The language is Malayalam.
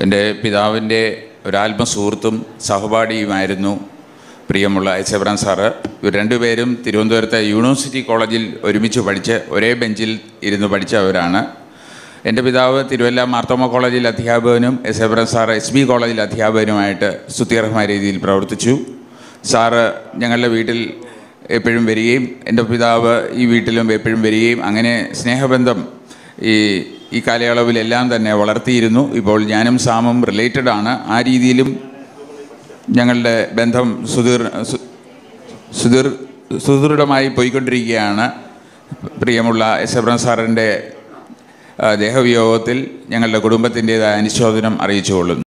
എൻ്റെ പിതാവിൻ്റെ ഒരാത്മസുഹൃത്തും സഹപാഠിയുമായിരുന്നു പ്രിയമുള്ള എച്ച് എബ്രാൻ സാറ് ഇവർ രണ്ടുപേരും തിരുവനന്തപുരത്തെ യൂണിവേഴ്സിറ്റി കോളേജിൽ ഒരുമിച്ച് പഠിച്ച് ഒരേ ബെഞ്ചിൽ ഇരുന്ന് പഠിച്ചവരാണ് എൻ്റെ പിതാവ് തിരുവല്ല മാർത്തോമ കോളേജിൽ അധ്യാപകനും S Abraham sir S B കോളേജിൽ അധ്യാപകനുമായിട്ട് സ്തുത്യർഹമായ രീതിയിൽ പ്രവർത്തിച്ചു സാറ് ഞങ്ങളുടെ വീട്ടിൽ എപ്പോഴും വരികയും എൻ്റെ പിതാവ് ഈ വീട്ടിലും എപ്പോഴും വരികയും അങ്ങനെ സ്നേഹബന്ധം ഈ ഈ കാലയളവിലെല്ലാം തന്നെ വളർത്തിയിരുന്നു ഇപ്പോൾ ഞാനും സാമും റിലേറ്റഡ് ആണ് ആ രീതിയിലും ഞങ്ങളുടെ ബന്ധം സുദീർ സു- സുദീർ സുദൃഢമായി പോയിക്കൊണ്ടിരിക്കുകയാണ് പ്രിയമുള്ള എസ് എബ്രൻ സാറിൻ്റെ ആ, ദേഹവിയോഗത്തിൽ ഞങ്ങളുടെ കുടുംബത്തിൻ്റെതായ അനുശോചനം അറിയിച്ചുകൊള്ളുന്നു